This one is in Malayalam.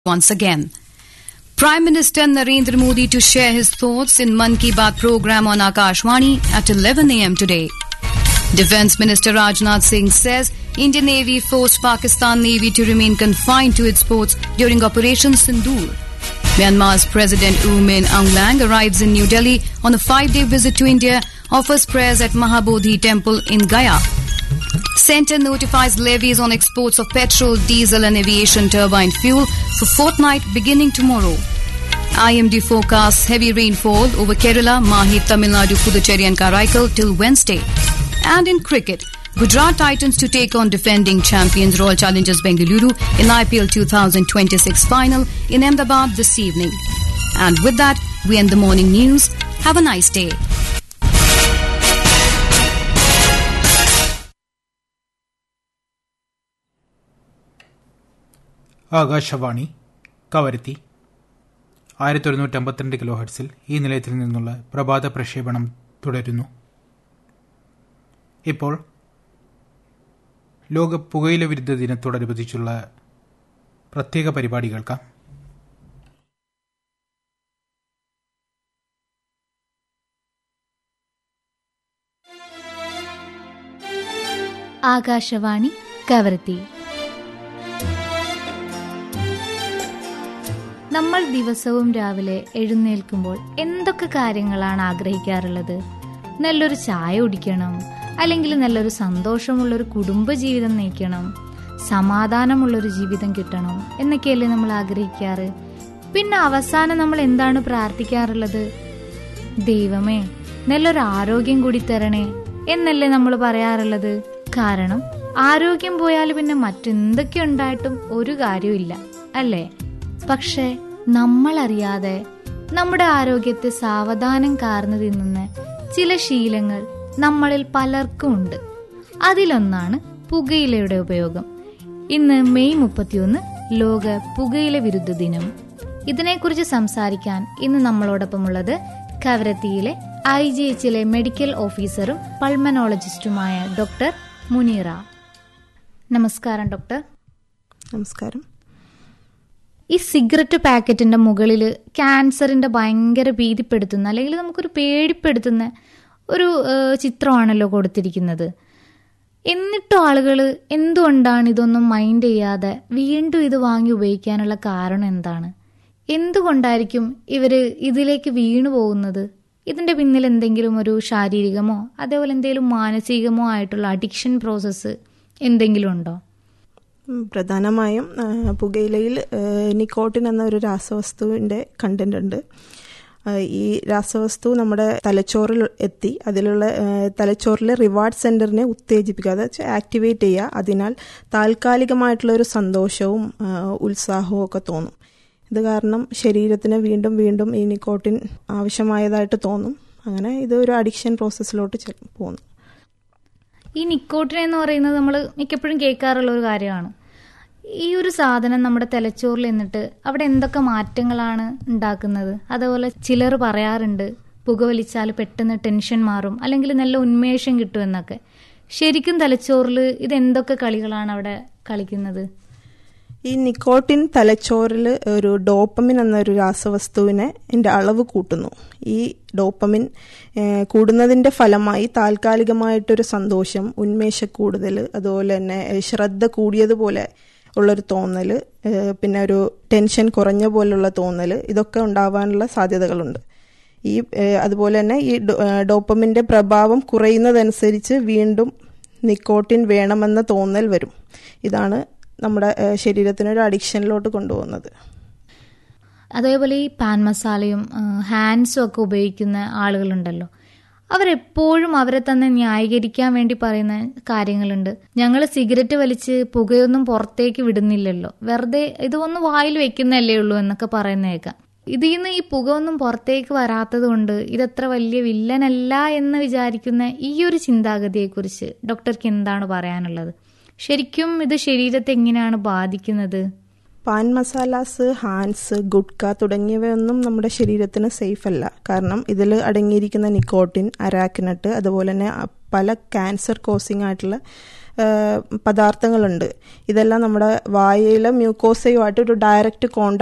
once again. Prime Minister Narendra Modi to share his thoughts in Mann Ki Baat program on Akashwani at 11 a.m. today. Defence Minister Rajnath Singh says Indian Navy forced Pakistan Navy to remain confined to its ports during Operation Sindoor. Myanmar's President U Min Aung Lang arrives in New Delhi on a five-day visit to India, offers prayers at Mahabodhi Temple in Gaya. Centre notifies levies on exports of petrol, diesel and aviation turbine fuel for fortnight beginning tomorrow. IMD forecasts heavy rainfall over Kerala, Mahi, Tamil Nadu, Puducherry and Karaikal till Wednesday. And in cricket, Gujarat Titans to take on defending champions Royal Challengers Bengaluru in IPL 2026 final in Ahmedabad this evening. And with that, we end the morning news. Have a nice day. Akashvani Kavaratti ആയിരത്തി ഒരുന്നൂറ്റി അമ്പത്തിരണ്ട് കിലോ ഹെർട്സിൽ ഈ നിലയത്തിൽ നിന്നുള്ള പ്രഭാത പ്രക്ഷേപണം തുടരുന്നു ഇപ്പോൾ ലോക പുകയില വിരുദ്ധ ദിനത്തോടനുബന്ധിച്ചുള്ള പ്രത്യേക പരിപാടി കേൾക്കാം ആകാശവാണി കവരത്തി നമ്മൾ ദിവസവും രാവിലെ എഴുന്നേൽക്കുമ്പോൾ എന്തൊക്കെ കാര്യങ്ങളാണ് ആഗ്രഹിക്കാറുള്ളത് നല്ലൊരു ചായ കുടിക്കണം അല്ലെങ്കിൽ നല്ലൊരു സന്തോഷമുള്ളൊരു കുടുംബജീവിതം നയിക്കണം സമാധാനമുള്ളൊരു ജീവിതം കിട്ടണം എന്നൊക്കെയല്ലേ നമ്മൾ ആഗ്രഹിക്കാറ് പിന്നെ അവസാനം നമ്മൾ എന്താണ് പ്രാർത്ഥിക്കാറുള്ളത് ദൈവമേ നല്ലൊരു ആരോഗ്യം കൂടി തരണേ എന്നല്ലേ നമ്മൾ പറയാറുള്ളത് കാരണം ആരോഗ്യം പോയാൽ പിന്നെ മറ്റെന്തൊക്കെ ഉണ്ടായിട്ടും ഒരു കാര്യമില്ല അല്ലേ പക്ഷെ നമ്മളറിയാതെ നമ്മുടെ ആരോഗ്യത്തെ സാവധാനം കാർന്നു തിന്നുന്ന ചില ശീലങ്ങൾ നമ്മളിൽ പലർക്കും ഉണ്ട് അതിലൊന്നാണ് പുകയിലയുടെ ഉപയോഗം ഇന്ന് മെയ് മുപ്പത്തിയൊന്ന് ലോക പുകയില വിരുദ്ധ ദിനം ഇതിനെക്കുറിച്ച് സംസാരിക്കാൻ ഇന്ന് നമ്മളോടൊപ്പമുള്ളത് കവരത്തിയിലെ ഐ ജി എച്ചിലെ മെഡിക്കൽ ഓഫീസറും പൾമനോളജിസ്റ്റുമായ ഡോക്ടർ മുനീറ നമസ്കാരം ഡോക്ടർ നമസ്കാരം ഈ സിഗരറ്റ് പാക്കറ്റിന്റെ മുകളിൽ ക്യാൻസറിന്റെ ഭയങ്കര ഭീതിപ്പെടുത്തുന്ന അല്ലെങ്കിൽ നമുക്കൊരു പേടിപ്പെടുത്തുന്ന ഒരു ഏഹ്, ചിത്രമാണല്ലോ കൊടുത്തിരിക്കുന്നത് എന്നിട്ടും ആളുകൾ എന്തുകൊണ്ടാണ് ഇതൊന്നും മൈൻഡ് ചെയ്യാതെ വീണ്ടും ഇത് വാങ്ങി ഉപയോഗിക്കാനുള്ള കാരണം എന്താണ് എന്തുകൊണ്ടായിരിക്കും ഇവര് ഇതിലേക്ക് വീണു പോകുന്നത് ഇതിന്റെ പിന്നിൽ എന്തെങ്കിലും ഒരു ശാരീരികമോ അതേപോലെ എന്തെങ്കിലും മാനസികമോ ആയിട്ടുള്ള അഡിക്ഷൻ പ്രോസസ്സ് എന്തെങ്കിലും ഉണ്ടോ ഉം, പ്രധാനമായും ആ, പുകയിലയിൽ ആ, നിക്കോട്ടിൻ എന്ന ഒരു രാസവസ്തുവിൻ്റെ കണ്ടന്റ് ഉണ്ട് ആ, ഈ രാസവസ്തു നമ്മുടെ തലച്ചോറിൽ എത്തി അതിലുള്ള ആ, തലച്ചോറിലെ റിവാർഡ് സെന്ററിനെ ഉത്തേജിപ്പിക്കുക അതായത് ആക്ടിവേറ്റ് ചെയ്യുക അതിനാൽ താൽക്കാലികമായിട്ടുള്ള ഒരു സന്തോഷവും ആ, ഉത്സാഹവും ഒക്കെ തോന്നും ഇത് കാരണം ശരീരത്തിന് വീണ്ടും വീണ്ടും ഈ നിക്കോട്ടിൻ ആവശ്യമായതായിട്ട് തോന്നും അങ്ങനെ ഇത് ഒരു അഡിക്ഷൻ പ്രോസസ്സിലോട്ട് ചെ- പോകുന്നു ഈ നിക്കോട്ടിൻ എന്ന് പറയുന്നത് നമ്മൾ മിക്കപ്പോഴും കേൾക്കാറുള്ള ഒരു കാര്യമാണ് ഈ ഒരു സാധനം നമ്മുടെ തലച്ചോറിൽ നിന്നിട്ട് അവിടെ എന്തൊക്കെ മാറ്റങ്ങളാണ് ഉണ്ടാക്കുന്നത് അതേപോലെ ചിലർ പറയാറുണ്ട് പുകവലിച്ചാൽ പെട്ടെന്ന് ടെൻഷൻ മാറും അല്ലെങ്കിൽ നല്ല ഉന്മേഷം കിട്ടുമെന്നൊക്കെ ശരിക്കും തലച്ചോറിൽ ഇത് എന്തൊക്കെ കളികളാണ് അവിടെ കളിക്കുന്നത് ഈ നിക്കോട്ടിൻ തലച്ചോറിൽ ഒരു ഡോപ്പമിൻ എന്നൊരു രാസവസ്തുവിനെ ന്റെ അളവ് കൂട്ടുന്നു ഈ ഡോപ്പമിൻ ഏഹ്, കൂടുന്നതിന്റെ ഫലമായി താൽക്കാലികമായിട്ടൊരു സന്തോഷം ഉന്മേഷക്കൂടുതൽ അതുപോലെ തന്നെ ഏഹ്, ശ്രദ്ധ കൂടിയതുപോലെ ഉള്ളൊരു തോന്നൽ ഏഹ്, പിന്നെ ഒരു ടെൻഷൻ കുറഞ്ഞ പോലുള്ള തോന്നൽ ഇതൊക്കെ ഉണ്ടാവാനുള്ള സാധ്യതകളുണ്ട് ഈ ഏഹ്, അതുപോലെ തന്നെ ഈ ഡോ- ഏഹ്, ഡോപ്പമിന്റെ പ്രഭാവം കുറയുന്നതനുസരിച്ച് വീണ്ടും നിക്കോട്ടിൻ വേണമെന്ന തോന്നൽ വരും ഇതാണ് നമ്മുടെ ഏഹ്, ശരീരത്തിന് ഒരു അഡിക്ഷനിലോട്ട് കൊണ്ടുപോകുന്നത് അതേപോലെ ഈ പാൻ മസാലയും ആ, ഹാൻഡ്സും ഒക്കെ ഉപയോഗിക്കുന്ന ആളുകളുണ്ടല്ലോ അവരെപ്പോഴും അവരെ തന്നെ ന്യായീകരിക്കാൻ വേണ്ടി പറയുന്ന കാര്യങ്ങളുണ്ട് ഞങ്ങൾ സിഗരറ്റ് വലിച്ച് പുകയൊന്നും പുറത്തേക്ക് വിടുന്നില്ലല്ലോ വെറുതെ ഇതൊന്ന് വായിൽ വെക്കുന്നല്ലേ ഉള്ളൂ എന്നൊക്കെ പറയുന്ന കേൾക്കാം ഇതിൽ നിന്ന് ഈ പുക ഒന്നും പുറത്തേക്ക് വരാത്തത് കൊണ്ട് ഇതത്ര വലിയ വില്ലനല്ല എന്ന് വിചാരിക്കുന്ന ഈ ഒരു ചിന്താഗതിയെക്കുറിച്ച് ഡോക്ടർക്ക് എന്താണ് പറയാനുള്ളത് ശരിക്കും ഇത് ശരീരത്തെ എങ്ങനെയാണ് ബാധിക്കുന്നത് പാൻ മസാലാസ് ഹാൻസ് ഗുഡ്ക തുടങ്ങിയവയൊന്നും നമ്മുടെ ശരീരത്തിന് സേഫ് അല്ല കാരണം ഇതിൽ അടങ്ങിയിരിക്കുന്ന നിക്കോട്ടിൻ അരാക്കിനട്ട് അതുപോലെ തന്നെ അ- പല ക്യാൻസർ കോസിംഗ് ആയിട്ടുള്ള പദാർത്ഥങ്ങളുണ്ട് ഇതെല്ലാം നമ്മുടെ വായയിലെ മ്യൂക്കോസയുമായിട്ട് ഒരു ഡയറക്റ്റ് കോണ്ടാക്ട്